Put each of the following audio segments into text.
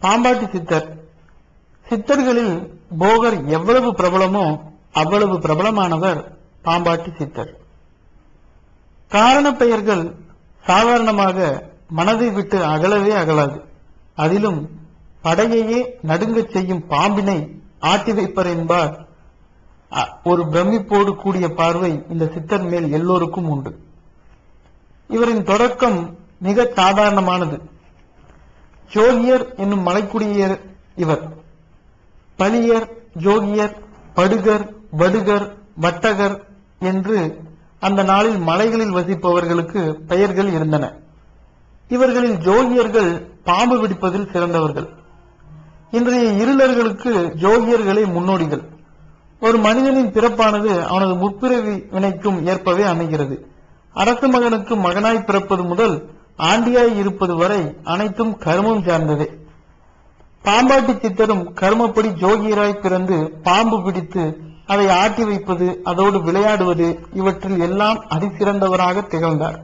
பாம்பாட்டி சித்தர் சித்தர்களில் போகர் எவ்வளவு பிரபலமோ அவ்வளவு பிரபலமானவர் பாம்பாட்டி சித்தர் காரண பெயர்கள் சாதாரணமாக மனதை விட்டு அகலவே அகலாது அதிலும் படையையே நடுங்கச் செய்யும் பாம்பினை ஆட்டி வைப்பர் என்பார் அ- ஒரு பிரமிப்போடு கூடிய பார்வை இந்த சித்தர் மேல் எல்லோருக்கும் உண்டு இவரின் தொடக்கம் மிக சாதாரணமானது ஜோகியர் என்னும் மலைக்குடியர் இவர் பலியர் ஜோகியர் படுகர் வடுகர் வட்டகர் என்று அந்த நாளில் மலைகளில் வசிப்பவர்களுக்கு பெயர்கள் இருந்தன இவர்களில் ஜோகியர்கள் பாம்பு பிடிப்பதில் சிறந்தவர்கள் இன்றைய இருளர்களுக்கு ஜோகியர்களே முன்னோடிகள் ஒரு மனிதனின் பிறப்பானது அவனது முற்பிறவி வினைக்கும் ஏற்பவே அமைகிறது அரச மகனுக்கு மகனாய் பிறப்பது முதல் ஆண்டியாய் இருப்பது வரை அனைத்தும் கர்மம் சார்ந்ததே பாம்பாட்டி சித்தரும் கர்மப்படி ஜோகியராய் பிறந்து பாம்பு பிடித்து அதை ஆட்டி வைப்பது அதோடு விளையாடுவது இவற்றில் எல்லாம் அதிசிறந்தவராக திகழ்ந்தார்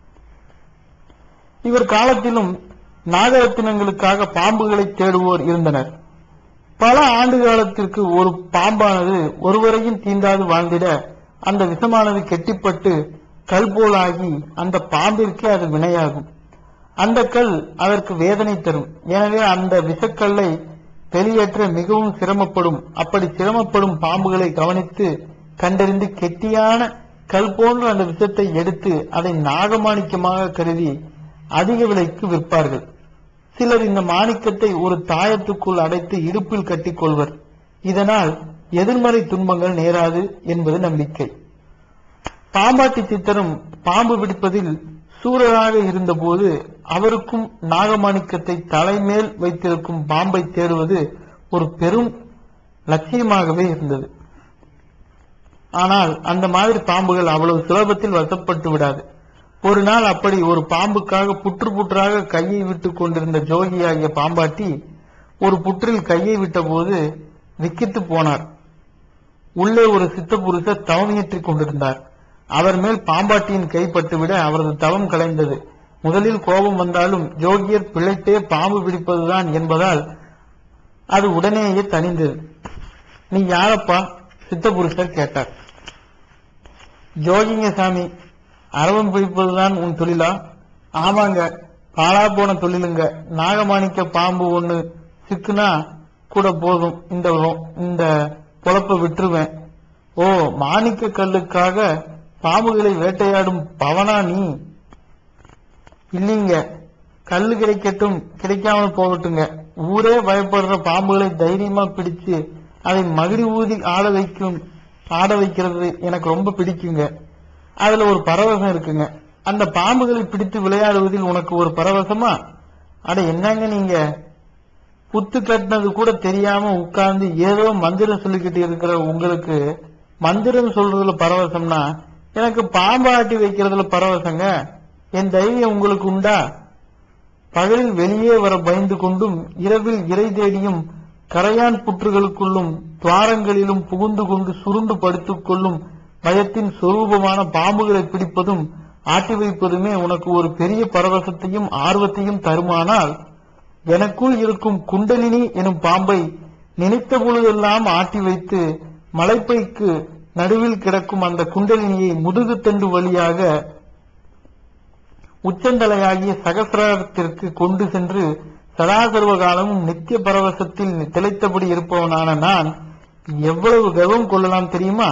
இவர் காலத்திலும் நாகரத்தினங்களுக்காக பாம்புகளை தேடுவோர் இருந்தனர் பல ஆண்டு காலத்திற்கு ஒரு பாம்பானது ஒருவரையும் தீண்டாது வாழ்ந்திட அந்த விஷமானது கெட்டிப்பட்டு கல் போலாகி அந்த பாம்பிற்கே அது வினையாகும் அந்த கல் அதற்கு வேதனை தரும் எனவே அந்த விஷக்கல்லை வெளியேற்ற மிகவும் சிரமப்படும் அப்படி சிரமப்படும் பாம்புகளை கவனித்து கண்டறிந்து கெட்டியான கல் போன்ற அந்த விஷத்தை எடுத்து அதை நாகமாணிக்கமாக கருதி அதிக விலைக்கு விற்பார்கள் சிலர் இந்த மாணிக்கத்தை ஒரு தாயத்துக்குள் அடைத்து இடுப்பில் கட்டிக்கொள்வர் இதனால் எதிர்மறை துன்பங்கள் நேராது என்பது நம்பிக்கை பாம்பாட்டி சித்தரும் பாம்பு பிடிப்பதில் சூரராக இருந்தபோது அவருக்கும் நாகமாணிக்கத்தை தலைமேல் வைத்திருக்கும் பாம்பை தேடுவது ஒரு பெரும் லட்சியமாகவே இருந்தது ஆனால் அந்த மாதிரி பாம்புகள் அவ்வளவு சுலபத்தில் வசப்பட்டு விடாது ஒரு நாள் அப்படி ஒரு பாம்புக்காக புற்று புற்றாக கையை விட்டுக் கொண்டிருந்த ஜோகியாகிய பாம்பாட்டி ஒரு புற்றில் கையை விட்டபோது விக்கித்து போனார் உள்ளே ஒரு சித்த புருஷர் தவமியற்றிக் கொண்டிருந்தார் அவர் மேல் பாம்பாட்டியின் கை பட்டுவிட அவரது தவம் கலைந்தது முதலில் கோபம் வந்தாலும் ஜோகியர் பிழைத்தே பாம்பு பிடிப்பதுதான் என்பதால் அது உடனேயே தணிந்தது நீ யாரப்பா சித்த புருஷர் கேட்டார் ஜோகிங்க சாமி அரவம் பிடிப்பதுதான் உன் தொழிலா ஆமாங்க பாழா போன தொழிலுங்க நாகமாணிக்க பாம்பு ஒண்ணு சிக்குனா கூட போதும் இந்த ரொ- இந்த பொழப்ப விட்டுருவேன் ஓ மாணிக்க கல்லுக்காக பாம்புகளை வேட்டையாடும் பவனா நீ இல்லீங்க கல்லு கிடைக்கட்டும் கிடைக்காமல் போகட்டுங்க ஊரே பயப்படுற பாம்புகளை தைரியமா பிடிச்சு அதை மகிழி ஊதி ஆட வைக்கும் ஆட வைக்கிறது எனக்கு ரொம்ப பிடிக்குங்க அதுல ஒரு பரவசம் இருக்குங்க அந்த பாம்புகளை பிடித்து விளையாடுவதில் உனக்கு ஒரு பரவசமா அட என்னங்க நீங்க புத்து கட்டினது கூட தெரியாம உட்கார்ந்து ஏதோ மந்திரம் சொல்லிக்கிட்டு இருக்கிற உங்களுக்கு மந்திரம் சொல்றதுல பரவசம்னா எனக்கு பாம்பு ஆட்டி வைக்கிறதுல பரவசங்க என் தைரியம் உங்களுக்கு உண்டா பகலில் வெளியே வர பயந்து கொண்டும் இரவில் இறை தேடியும் கரையான் புற்றுகளுக்குள்ளும் துவாரங்களிலும் புகுந்து கொண்டு சுருண்டு படுத்துக் கொள்ளும் பயத்தின் சொரூபமான பாம்புகளை பிடிப்பதும் ஆட்டி வைப்பதுமே உனக்கு ஒரு பெரிய பரவசத்தையும் ஆர்வத்தையும் தருமானால் எனக்குள் இருக்கும் குண்டலினி எனும் பாம்பை நினைத்த பொழுதெல்லாம் ஆட்டி வைத்து மலைப்பைக்கு நடுவில் கிடக்கும் அந்த குண்டலினியை முதுகுத்தண்டு வழியாக உச்சந்தலையாகிய சகசிரத்திற்கு கொண்டு சென்று சதாசர்வ காலமும் நித்திய பரவசத்தில் திளைத்தபடி இருப்பவனான நான் எவ்வளவு கர்வம் கொள்ளலாம் தெரியுமா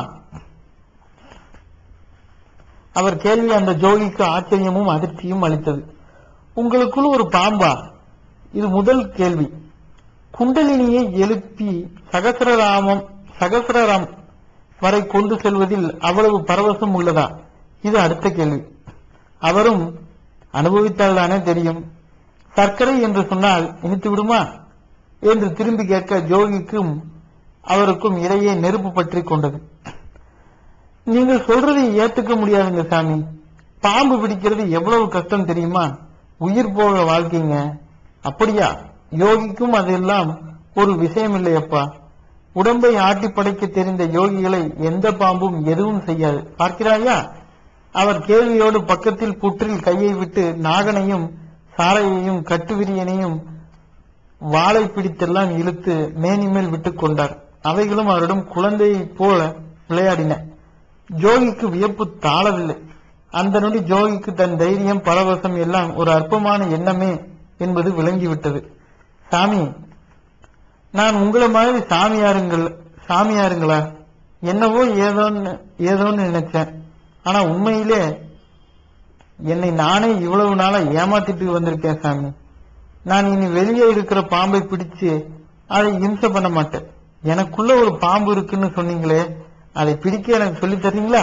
அவர் கேள்வி அந்த ஜோகிக்கு ஆச்சரியமும் அதிர்ச்சியும் அளித்தது உங்களுக்குள் ஒரு பாம்பா இது முதல் கேள்வி குண்டலினியை எழுப்பி சகசிரராமம் சகசிரராம் வரை கொண்டு செல்வதில் அவ்வளவு பரவசம் உள்ளதா இது அடுத்த கேள்வி அவரும் அனுபவித்தால்தானே தெரியும் சர்க்கரை என்று சொன்னால் இனித்து விடுமா என்று திரும்பி கேட்க ஜோகிக்கும் அவருக்கும் இடையே நெருப்பு பற்றி கொண்டது நீங்கள் சொல்றதை ஏத்துக்க முடியாதுங்க சாமி பாம்பு பிடிக்கிறது எவ்வளவு கஷ்டம் தெரியுமா உயிர் போக வாழ்க்கைங்க அப்படியா யோகிக்கும் அதெல்லாம் ஒரு விஷயம் இல்லையப்பா உடம்பை ஆட்டி படைக்க தெரிந்த யோகிகளை எந்த பாம்பும் எதுவும் செய்யாது பார்க்கிறாயா அவர் கேள்வியோடு பக்கத்தில் புற்றில் கையை விட்டு நாகனையும் சாரையையும் கட்டுவிரியனையும் வாளை பிடித்தெல்லாம் இழுத்து மேனி மேல் விட்டுக் கொண்டார் அவைகளும் அவரிடம் குழந்தையைப் போல விளையாடின ஜோகிக்கு வியப்பு தாழவில்லை அந்த நொடி ஜோகிக்கு தன் தைரியம் பரவசம் எல்லாம் ஒரு அற்பமான எண்ணமே என்பது விளங்கிவிட்டது சாமி நான் உங்களை மாதிரி சாமியாருங்கள் சாமியாருங்களா என்னவோ ஏதோன்னு ஏதோன்னு நினைச்சேன் ஆனா உண்மையிலே என்னை நானே இவ்வளவு நாளா ஏமாத்திட்டு வந்திருக்கேன் சாமி நான் இனி வெளியே இருக்கிற பாம்பை பிடிச்சு அதை இம்சை பண்ண மாட்டேன் எனக்குள்ள ஒரு பாம்பு இருக்குன்னு சொன்னீங்களே அதை பிடிக்க எனக்கு சொல்லி தரீங்களா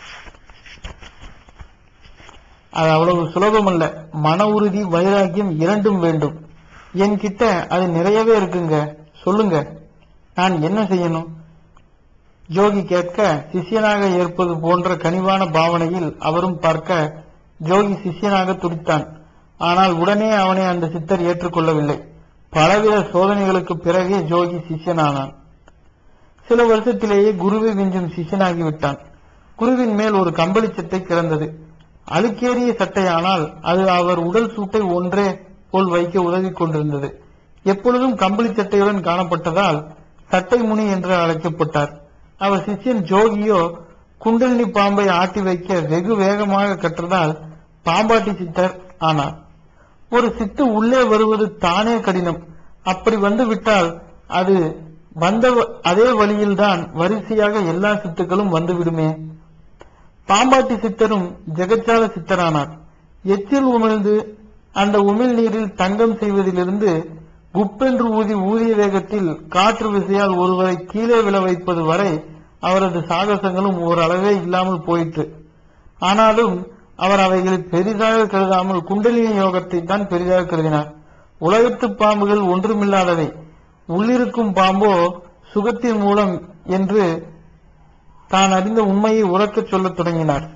அது அவ்வளவு சுலபமல்ல மன உறுதி வைராக்கியம் இரண்டும் வேண்டும் என்கிட்ட அது நிறையவே இருக்குங்க சொல்லுங்க நான் என்ன செய்யணும் ஜோகி கேட்க சிஷ்யனாக ஏற்பது போன்ற கனிவான பாவனையில் அவரும் பார்க்க ஜோகி சிஷ்யனாக துடித்தான் ஆனால் உடனே அவனை அந்த சித்தர் ஏற்றுக்கொள்ளவில்லை பலவித சோதனைகளுக்கு பிறகே ஜோகி சிஷ்யனானான் சில வருஷத்திலேயே குருவை விஞ்சும் சிஷ்யனாகி விட்டான் குருவின் மேல் ஒரு கம்பளி சட்டை கிடந்தது அழுக்கேறிய சட்டையானால் அது அவர் உடல் சூட்டை ஒன்றே போல் வைக்க உதவி கொண்டிருந்தது எப்பொழுதும் கம்பளி சட்டையுடன் காணப்பட்டதால் சட்டை முனி என்று அழைக்கப்பட்டார் அவர் சிஷ்யன் ஜோகியோ குண்டலினி பாம்பை ஆட்டி வைக்க வெகு வேகமாக கற்றதால் பாம்பாட்டி சித்தர் ஆனார் ஒரு சித்து உள்ளே வருவது தானே கடினம் அப்படி வந்து விட்டால் அது வந்த வ- அதே வழியில்தான் வரிசையாக எல்லா சித்துக்களும் வந்துவிடுமே பாம்பாட்டி சித்தரும் ஜெகச்சால சித்தரானார் எச்சில் உமிழ்ந்து அந்த உமிழ் நீரில் தங்கம் செய்வதிலிருந்து குப்பென்று ஊதி ஊதிய வேகத்தில் காற்று விசையால் ஒருவரை கீழே விழ வைப்பது வரை அவரது சாகசங்களும் ஓரளவே இல்லாமல் போயிற்று ஆனாலும் அவர் அவைகளை பெரிதாக கருதாமல் குண்டலினி யோகத்தை தான் பெரிதாக கருதினார் உலகத்து பாம்புகள் ஒன்றுமில்லாதவை உள்ளிருக்கும் பாம்போ சுகத்தின் மூலம் என்று தான் அறிந்த உண்மையை உறக்கச் சொல்லத் தொடங்கினார்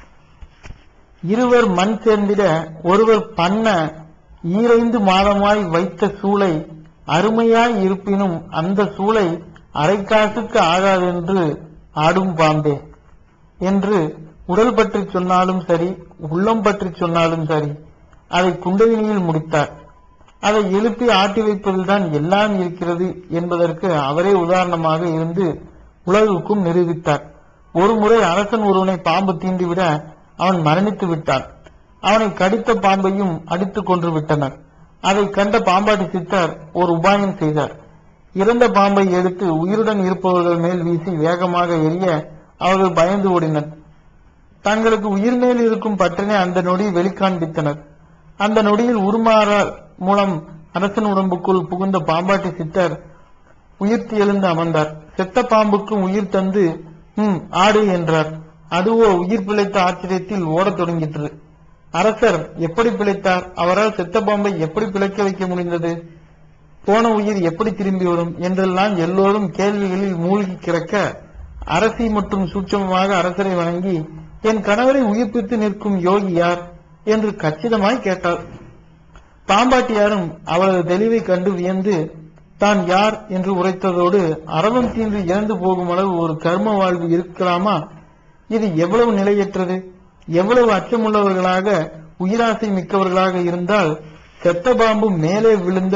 இருவர் மண் சேர்ந்திட ஒருவர் பண்ண ஈரைந்து மாதமாய் வைத்த சூளை அருமையாய் இருப்பினும் அந்த சூளை அரைக்காசுக்கு ஆகாதென்று ஆடும் பாம்பே என்று உடல் பற்றி சொன்னாலும் சரி உள்ளம் பற்றி சொன்னாலும் சரி அதை குண்டலினியில் முடித்தார் அதை எழுப்பி ஆட்டி வைப்பதில்தான் எல்லாம் இருக்கிறது என்பதற்கு அவரே உதாரணமாக இருந்து உலகுக்கும் நிரூபித்தார் ஒருமுறை அரசன் ஒருவனை பாம்பு தீண்டிவிட அவன் மரணித்து விட்டான் அவனை கடித்த பாம்பையும் அடித்துக் கொன்று விட்டனர் அதை கண்ட பாம்பாட்டி சித்தர் ஒரு உபாயம் செய்தார் இறந்த பாம்பை எடுத்து உயிருடன் இருப்பவர்கள் மேல் வீசி வேகமாக எரிய அவர்கள் பயந்து ஓடினர் தங்களுக்கு உயிர் மேல் இருக்கும் பற்றினை அந்த நொடி வெளிக்காண்பித்தனர் அந்த நொடியில் உருமாறல் மூலம் அரசன் உடம்புக்குள் புகுந்த பாம்பாட்டி சித்தர் உயிர்த்து எழுந்து அமர்ந்தார் செத்த பாம்புக்கும் உயிர் தந்து ம் ஆடு என்றார் அதுவோ உயிர் பிழைத்த ஆச்சரியத்தில் ஓடத் தொடங்கிற்று அரசர் எப்படி பிழைத்தார் அவரால் செத்த பாம்பை எப்படி பிழைக்க வைக்க முடிந்தது போன உயிர் எப்படி திரும்பி வரும் என்றெல்லாம் எல்லோரும் கேள்விகளில் மூழ்கி கிடக்க அரசி மற்றும் சூட்சமமாக அரசரை வணங்கி என் கணவரை உயிர்ப்பித்து நிற்கும் யோகி யார் என்று கச்சிதமாய் கேட்டார் பாம்பாட்டியாரும் அவரது தெளிவை கண்டு வியந்து தான் யார் என்று உரைத்ததோடு அரவம் தீன்று இறந்து போகும் அளவு ஒரு கர்ம வாழ்வு இருக்கலாமா இது எவ்வளவு நிலையற்றது எவ்வளவு அச்சமுள்ளவர்களாக உயிராசை மிக்கவர்களாக இருந்தால் செத்த பாம்பு மேலே விழுந்த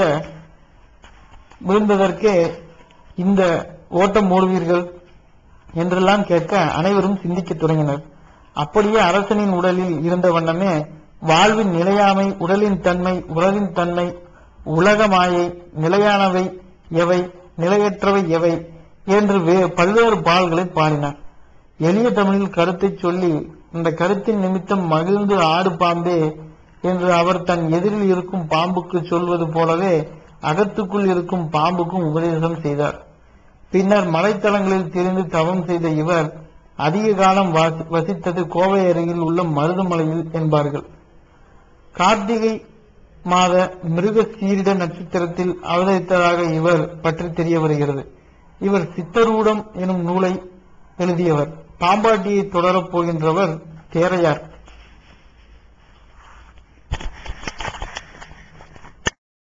விழுந்ததற்கே இந்த ஓட்டம் ஓடுவீர்கள் என்றெல்லாம் கேட்க அனைவரும் சிந்திக்கத் தொடங்கினர் அப்படியே அரசனின் உடலில் இருந்த வண்ணமே வாழ்வின் நிலையாமை உடலின் தன்மை உறவின் தன்மை உலக மாயை நிலையானவை எவை நிலையற்றவை எவை என்று வே- பல்வேறு பால்களை பாடினார் எளிய தமிழில் கருத்தை சொல்லி இந்த கருத்தின் நிமித்தம் மகிழ்ந்து ஆடு பாம்பே என்று அவர் தன் எதிரில் இருக்கும் பாம்புக்கு சொல்வது போலவே அகத்துக்குள் இருக்கும் பாம்புக்கும் உபதேசம் செய்தார் பின்னர் மலைத்தலங்களில் திரிந்து தவம் செய்த இவர் அதிக காலம் வாசி- வசித்தது கோவை அருகில் உள்ள மருதமலையில் என்பார்கள் கார்த்திகை மாத மிருக சீரிட நட்சத்திரத்தில் அவதரித்ததாக இவர் பற்றி தெரிய வருகிறது இவர் சித்தரூடம் எனும் நூலை எழுதியவர் பாம்பாட்டியை தொடரப் போகின்றவர் தேரையார்